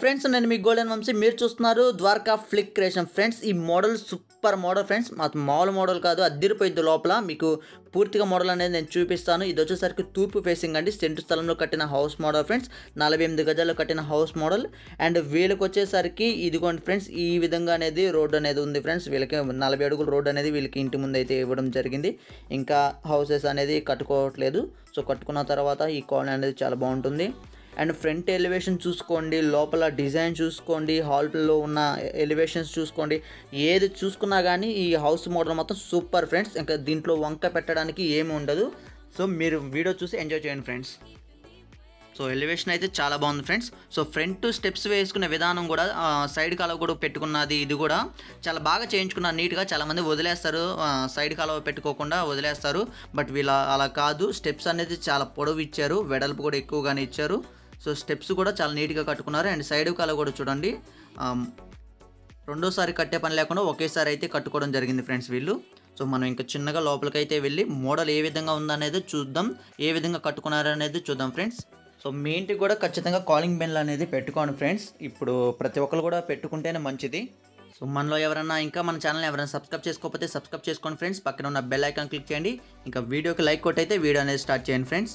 Friends నేను మీ golden Vamsi మీరు చూస్తున్నారు ద్వారకా ఫ్లిక్ క్రియేషన్ ఫ్రెండ్స్ ఈ మోడల్ సూపర్ మోడల్ ఫ్రెండ్స్ మా మామూలు మోడల్ కాదు అద్దరిపోయింది లోపల మీకు పూర్తిగా మోడల్ అనేది నేను చూపిస్తాను ఇది వచ్చేసరికి తూర్పు ఫేసింగ్ అండి సెంటు స్థలంలో కట్టిన హౌస్ మోడల్ ఫ్రెండ్స్ నలభై ఎనిమిది గజాల్లో కట్టిన హౌస్ మోడల్ అండ్ వీళ్ళకి వచ్చేసరికి ఇదిగోండి ఫ్రెండ్స్ ఈ విధంగా అనేది రోడ్ అనేది ఉంది ఫ్రెండ్స్ వీళ్ళకి నలభై అడుగుల రోడ్ అనేది వీళ్ళకి ఇంటి ముందు అయితే ఇవ్వడం జరిగింది ఇంకా హౌసెస్ అనేది కట్టుకోవట్లేదు సో కట్టుకున్న తర్వాత ఈ కాలనీ అనేది చాలా బాగుంటుంది అండ్ ఫ్రంట్ ఎలివేషన్ చూసుకోండి లోపల డిజైన్ చూసుకోండి హాల్లో ఉన్న ఎలివేషన్స్ చూసుకోండి ఏది చూసుకున్నా కానీ ఈ హౌస్ మోడల్ మొత్తం సూపర్ ఫ్రెండ్స్ ఇంకా దీంట్లో వంక పెట్టడానికి ఏమి ఉండదు సో మీరు వీడియో చూసి ఎంజాయ్ చేయండి ఫ్రెండ్స్ సో ఎలివేషన్ అయితే చాలా బాగుంది ఫ్రెండ్స్ సో ఫ్రంట్ స్టెప్స్ వేసుకునే విధానం కూడా ఆ, సైడ్ కాలువ కూడా పెట్టుకున్నది ఇది కూడా చాలా బాగా చేయించుకున్నారు నీట్గా చాలామంది వదిలేస్తారు ఆ, సైడ్ కాలువ పెట్టుకోకుండా వదిలేస్తారు బట్ వీళ్ళ అలా కాదు స్టెప్స్ అనేది చాలా పొడవు ఇచ్చారు వెడల్పు కూడా ఎక్కువగానే ఇచ్చారు సో స్టెప్స్ కూడా చాలా నీట్గా కట్టుకున్నారు అండ్ సైడ్ కాలువ కూడా చూడండి ఆ, రెండోసారి కట్టే పని లేకుండా ఒకేసారి అయితే కట్టుకోవడం జరిగింది ఫ్రెండ్స్ వీళ్ళు సో మనం ఇంకా చిన్నగా లోపలికైతే వెళ్ళి మోడల్ ఏ విధంగా ఉందనేది చూద్దాం ఏ విధంగా కట్టుకున్నారు అనేది చూద్దాం ఫ్రెండ్స్ సో మీ ఇంటికి కూడా ఖచ్చితంగా కాలింగ్ బెల్ అనేది పెట్టుకోండి ఫ్రెండ్స్ ఇప్పుడు ప్రతి ఒక్కరు కూడా పెట్టుకుంటేనే మంచిది సో మనలో ఎవరైనా ఇంకా మన ఛానల్ ఎవరైనా సబ్స్క్రైబ్ చేసుకోకపోతే సబ్స్క్రైబ్ చేసుకోండి ఫ్రెండ్స్ పక్కన ఉన్న బెల్ ఐకాన్ క్లిక్ చేయండి ఇంకా వీడియోకి లైక్ కొట్టయితే వీడియో అనేది స్టార్ట్ చేయండి ఫ్రెండ్స్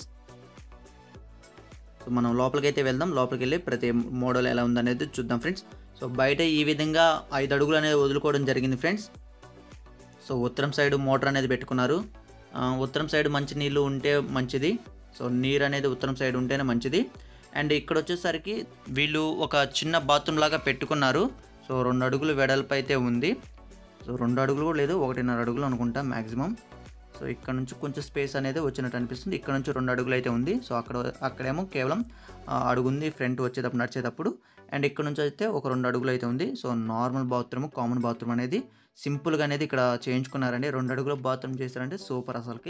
సో మనం లోపలికి అయితే వెళ్దాం లోపలికి వెళ్ళి ప్రతి మోడల్ ఎలా ఉందనేది చూద్దాం ఫ్రెండ్స్ సో బయట ఈ విధంగా ఐదు అడుగులు అనేది వదులుకోవడం జరిగింది ఫ్రెండ్స్ సో ఉత్తరం సైడ్ మోటార్ అనేది పెట్టుకున్నారు ఆ, ఉత్తరం సైడ్ మంచి నీళ్ళు ఉంటే మంచిది సో నీరు అనేది ఉత్తరం సైడ్ ఉంటేనే మంచిది అండ్ ఇక్కడ వచ్చేసరికి వీళ్ళు ఒక చిన్న బాత్రూమ్ లాగా పెట్టుకున్నారు సో రెండు అడుగులు వెడల్పు అయితే ఉంది సో రెండు అడుగులు కూడా లేదు ఒకటిన్నర అడుగులు అనుకుంటా మ్యాక్సిమం సో ఇక్కడ నుంచి కొంచెం స్పేస్ అనేది వచ్చినట్టు అనిపిస్తుంది ఇక్కడ నుంచి రెండు అడుగులు అయితే ఉంది సో అక్కడ అక్కడేమో కేవలం ఆ, అడుగు ఉంది ఫ్రంట్ వచ్చేటప్పుడు నడిచేటప్పుడు అండ్ ఇక్కడ నుంచి అయితే ఒక రెండు అడుగులు అయితే ఉంది so normal bathroom common bathroom అనేది సింపుల్గా అనేది ఇక్కడ చేయించుకున్నారండి రెండు అడుగుల బాత్రూమ్ చేశారంటే సూపర్ అసలుకి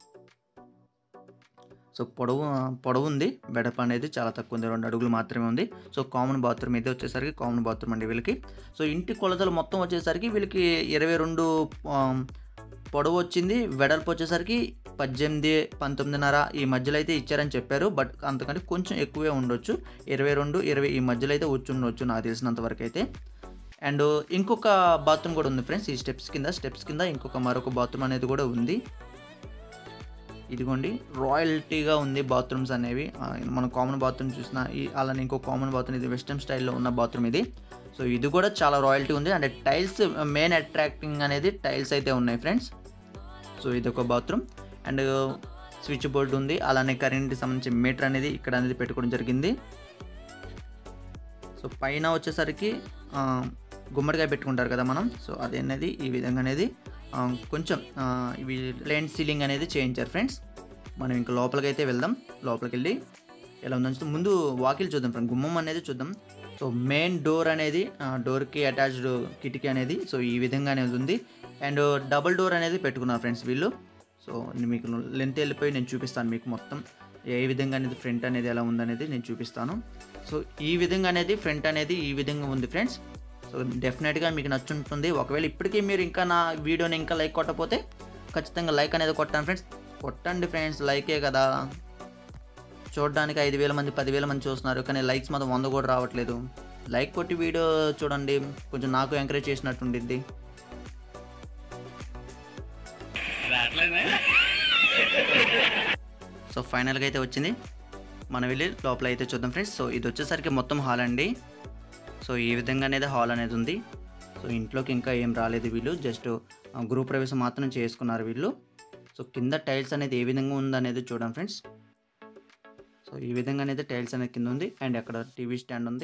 సో పొడవు పొడవు ఉంది వెడప అనేది చాలా తక్కువ ఉంది రెండు అడుగులు మాత్రమే ఉంది సో కామన్ బాత్రూమ్ ఇది వచ్చేసరికి కామన్ బాత్రూమ్ అండి వీళ్ళకి సో ఇంటి కొలతలు మొత్తం వచ్చేసరికి వీళ్ళకి ఇరవై రెండు పొడవు వచ్చింది వెడల్పు వచ్చేసరికి పద్దెనిమిది పంతొమ్మిదిన్నర ఈ మధ్యలో అయితే ఇచ్చారని చెప్పారు బట్ అంతకంటే కొంచెం ఎక్కువే ఉండొచ్చు ఇరవై రెండు ఇరవై ఈ మధ్యలో అయితే వచ్చి ఉండొచ్చు నాకు తెలిసినంత వరకు అయితే అండ్ ఇంకొక బాత్రూమ్ కూడా ఉంది ఫ్రెండ్స్ ఈ స్టెప్స్ కింద స్టెప్స్ కింద ఇంకొక మరొక బాత్రూమ్ అనేది కూడా ఉంది ఇదిగోండి రాయల్టీగా ఉంది బాత్రూమ్స్ అనేవి ఆ, మనం కామన్ బాత్రూమ్ చూసిన ఈ అలానే ఇంకో కామన్ బాత్రూమ్ ఇది వెస్టర్న్ స్టైల్లో ఉన్న బాత్రూమ్ ఇది సో ఇది కూడా చాలా రాయల్టీ ఉంది అండ్ టైల్స్ మెయిన్ అట్రాక్టింగ్ అనేది టైల్స్ అయితే ఉన్నాయి ఫ్రెండ్స్ సో ఇది ఒక బాత్రూమ్ అండ్ స్విచ్ బోర్డు ఉంది అలానే కరెంట్కి సంబంధించి మీటర్ అనేది ఇక్కడ అనేది పెట్టుకోవడం జరిగింది సో పైన వచ్చేసరికి ఆ, గుమ్మడికాయ పెట్టుకుంటారు కదా మనం సో అది అనేది ఈ విధంగా అనేది ఆ, కొంచెం ఆ, ఇవి ప్లేన్ సీలింగ్ అనేది చేయించారు ఫ్రెండ్స్ మనం ఇంకా లోపలికి అయితే వెళ్దాం లోపలికి వెళ్ళి ఎలా ఉందని చూద్దాం. ముందు వాకిల్ చూద్దాం ఫ్రెండ్ గుమ్మం అనేది చూద్దాం సో మెయిన్ డోర్ అనేది డోర్కి అటాచ్డ్ కిటికీ అనేది సో ఈ విధంగా అనేది ఉంది అండ్ డబుల్ డోర్ అనేది పెట్టుకున్నారు ఫ్రెండ్స్ వీళ్ళు సో మీకు లెంత్ వెళ్ళిపోయి నేను చూపిస్తాను మీకు మొత్తం ఏ విధంగా అనేది ఫ్రంట్ అనేది ఎలా ఉందనేది నేను చూపిస్తాను సో ఈ విధంగా అనేది ఫ్రంట్ అనేది ఈ విధంగా ఉంది ఫ్రెండ్స్ సో డెఫినెట్గా మీకు నచ్చుంటుంది ఒకవేళ ఇప్పటికీ మీరు ఇంకా నా వీడియోని ఇంకా లైక్ కొట్టకపోతే ఖచ్చితంగా లైక్ అనేది కొట్టాను ఫ్రెండ్స్ కొట్టండి ఫ్రెండ్స్ లైకే కదా చూడడానికి ఐదు వేల మంది పదివేల మంది చూస్తున్నారు కానీ లైక్స్ మాత్రం వంద కూడా రావట్లేదు లైక్ కొట్టి వీడియో చూడండి కొంచెం నాకు ఎంకరేజ్ చేసినట్టు ఉండిద్ది సో ఫైనల్గా అయితే వచ్చింది మనం వెళ్ళి లోపల అయితే చూద్దాం ఫ్రెండ్స్ సో ఇది వచ్చేసరికి మొత్తం హాల్ అండి సో ఈ విధంగా అనేది హాల్ అనేది ఉంది సో ఇంట్లోకి ఇంకా ఏం రాలేదు వీళ్ళు జస్ట్ గృహ ప్రవేశం మాత్రం చేసుకున్నారు వీళ్ళు సో కింద టైల్స్ అనేది ఏ విధంగా ఉందనేది చూడండి ఫ్రెండ్స్ సో ఈ విధంగా అనేది టైల్స్ అనేది కింద ఉంది అండ్ అక్కడ టీవీ స్టాండ్ ఉంది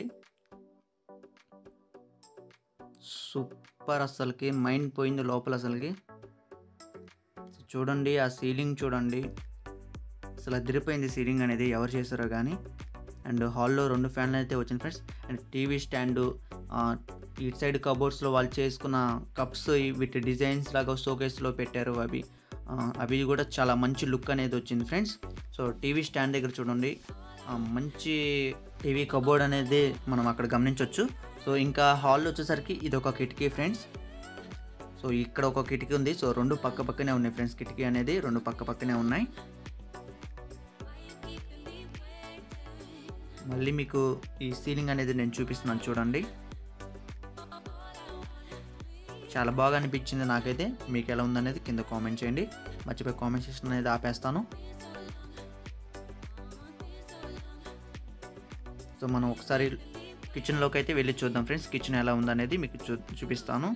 సూపర్ అసలుకి మైండ్ పోయింది లోపల అసలుకి సో చూడండి ఆ సీలింగ్ చూడండి అసలు అదిరిపోయింది సీలింగ్ అనేది ఎవరు చేశారో కానీ అండ్ హాల్లో రెండు ఫ్యాన్లు అయితే వచ్చింది ఫ్రెండ్స్ అండ్ టీవీ స్టాండు ఇటు సైడ్ కబోర్డ్స్లో వాళ్ళు చేసుకున్న కప్స్ వీటి డిజైన్స్ లాగా షోకేస్లో పెట్టారు అవి ఆ, అవి కూడా చాలా మంచి లుక్ అనేది వచ్చింది ఫ్రెండ్స్ సో టీవీ స్టాండ్ దగ్గర చూడండి ఆ, మంచి టీవీ కబోర్డ్ అనేది మనం అక్కడ గమనించవచ్చు సో ఇంకా హాల్లో వచ్చేసరికి ఇది ఒక కిటికీ ఫ్రెండ్స్ సో ఇక్కడ ఒక కిటికీ ఉంది సో రెండు పక్క పక్కనే ఉన్నాయి ఫ్రెండ్స్ కిటికీ అనేది రెండు పక్క పక్కనే ఉన్నాయి మళ్ళీ మీకు ఈ సీలింగ్ అనేది నేను చూపిస్తున్నాను చూడండి చాలా బాగా అనిపించింది నాకైతే మీకు ఎలా ఉందనేది కింద కామెంట్ చేయండి మర్చిపోయి కామెంట్ సెక్షన్ అనేది ఆపేస్తాను సో మనం ఒకసారి కిచెన్లోకి అయితే వెళ్ళి చూద్దాం ఫ్రెండ్స్ కిచెన్ ఎలా ఉందనేది మీకు చూ చూపిస్తాను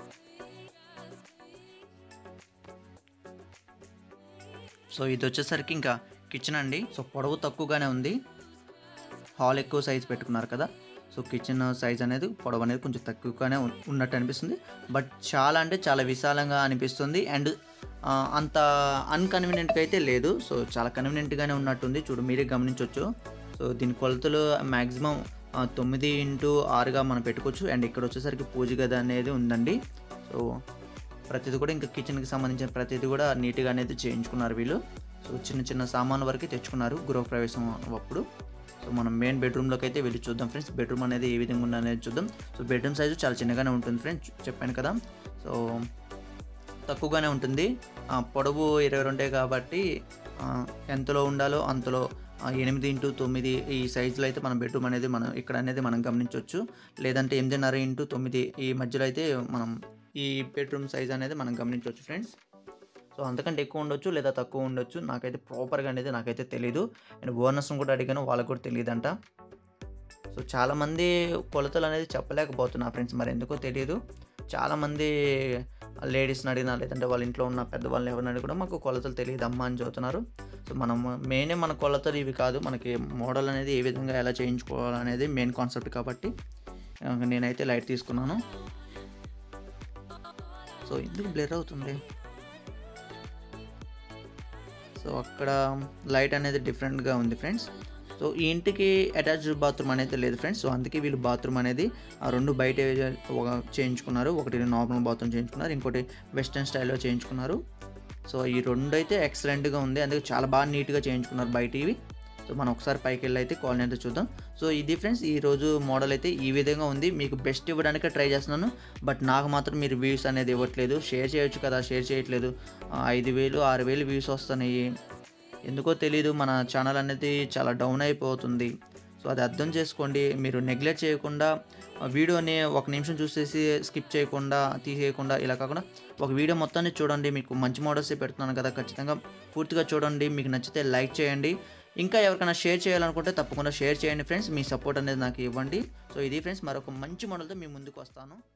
సో ఇది వచ్చేసరికి ఇంకా కిచెన్ అండి సో పొడవు తక్కువగానే ఉంది హాల్ ఎక్కువ సైజ్ పెట్టుకున్నారు కదా సో కిచెన్ సైజ్ అనేది పొడవు అనేది కొంచెం తక్కువగానే ఉన్- ఉన్నట్టు అనిపిస్తుంది బట్ చాలా అంటే చాలా విశాలంగా అనిపిస్తుంది అండ్ అంత అన్కన్వీనియంట్గా అయితే లేదు సో చాలా కన్వీనియంట్గానే ఉన్నట్టుంది చూడు మీరే గమనించవచ్చు సో దీని కొలతలు మ్యాక్సిమం తొమ్మిది ఇంటూ ఆరుగా మనం పెట్టుకోవచ్చు అండ్ ఇక్కడ వచ్చేసరికి పూజ గది అనేది ఉందండి సో ప్రతిది కూడా ఇంకా కిచెన్కి సంబంధించిన ప్రతిది కూడా నీట్గా అనేది చేయించుకున్నారు వీళ్ళు సో చిన్న చిన్న సామాన్ల వరకు తెచ్చుకున్నారు గృహప్రవేశం అప్పుడు సో మనం మెయిన్ బెడ్రూమ్లోకి అయితే వెళ్ళి చూద్దాం ఫ్రెండ్స్ బెడ్రూమ్ అనేది ఏ విధంగా ఉందనేది చూద్దాం సో బెడ్రూమ్ సైజు చాలా చిన్నగానే ఉంటుంది ఫ్రెండ్స్ చెప్పాను కదా సో తక్కువగానే ఉంటుంది ఆ, పొడవు ఇరవై రెండే కాబట్టి ఆ, ఎంతలో ఉండాలో అంతలో ఆ, ఎనిమిది ఇంటూ తొమ్మిది ఈ సైజులో అయితే మన బెడ్రూమ్ అనేది మనం ఇక్కడ అనేది మనం గమనించవచ్చు లేదంటే ఎనిమిదిన్నర ఇంటూ తొమ్మిది ఈ మధ్యలో అయితే మనం ఈ బెడ్రూమ్ సైజ్ అనేది మనం గమనించవచ్చు ఫ్రెండ్స్ సో అంతకంటే ఎక్కువ ఉండొచ్చు లేదా తక్కువ ఉండొచ్చు నాకైతే ప్రాపర్గా అనేది నాకైతే తెలియదు అండ్ ఓనర్స్ని కూడా అడిగాను వాళ్ళకు కూడా తెలియదంట సో చాలామంది కొలతలు అనేది చెప్పలేకపోతున్నా ఫ్రెండ్స్ మరి ఎందుకో తెలియదు చాలామంది లేడీస్ని అడిగినా లేదంటే వాళ్ళ ఇంట్లో ఉన్న పెద్దవాళ్ళని ఎవరిని అడిగి కూడా మాకు కొలతలు తెలియదు అమ్మా అని చెబుతున్నారు సో మనం మెయినే మన కొలతలు ఇవి కాదు మనకి మోడల్ అనేది ఏ విధంగా ఎలా చేయించుకోవాలనేది మెయిన్ కాన్సెప్ట్ కాబట్టి ఆ, నేనైతే లైట్ తీసుకున్నాను సో ఎందుకు బ్లర్ అవుతుంది సో అక్కడ లైట్ అనేది డిఫరెంట్గా ఉంది ఫ్రెండ్స్ సో ఈ ఇంటికి అటాచ్డ్ బాత్రూమ్ అనేది లేదు ఫ్రెండ్స్ సో అందుకే వీళ్ళు బాత్రూమ్ అనేది ఆ రెండు బయట ఒక- చేయించుకున్నారు ఒకటి నార్మల్ బాత్రూమ్ చేయించుకున్నారు ఇంకోటి వెస్ట్రన్ స్టైల్లో చేయించుకున్నారు సో ఈ రెండు అయితే ఎక్సలెంట్గా ఉంది అందుకే చాలా బాగా నీట్గా చేయించుకున్నారు బయట ఇవి సో మనం ఒకసారి పైకి వెళ్ళి అయితే కాలనీ అయితే చూద్దాం సో ఇది ఫ్రెండ్స్ ఈ రోజు మోడల్ అయితే ఈ విధంగా ఉంది మీకు బెస్ట్ ఇవ్వడానికి ట్రై చేస్తున్నాను బట్ నాకు మాత్రం మీరు వ్యూస్ అనేది ఇవ్వట్లేదు షేర్ చేయొచ్చు కదా షేర్ చేయట్లేదు ఆ, ఐదు వేలు ఆరు వేలు వ్యూస్ వస్తున్నాయి ఎందుకో తెలియదు మన ఛానల్ అనేది చాలా డౌన్ అయిపోతుంది సో అది అర్థం చేసుకోండి మీరు నెగ్లెక్ట్ చేయకుండా ఆ వీడియోని ఒక నిమిషం చూసేసి స్కిప్ చేయకుండా తీసేయకుండా ఇలా కాకుండా ఒక వీడియో మొత్తాన్ని చూడండి మీకు మంచి మోడల్స్ పెడుతున్నాను కదా ఖచ్చితంగా పూర్తిగా చూడండి మీకు నచ్చితే లైక్ చేయండి ఇంకా ఎవరికైనా షేర్ చేయాలనుకుంటే తప్పకుండా షేర్ చేయండి ఫ్రెండ్స్ మీ సపోర్ట్ అనేది నాకు ఇవ్వండి సో ఇది ఫ్రెండ్స్ మరొక మంచి మోడల్తో మీ ముందుకు వస్తాను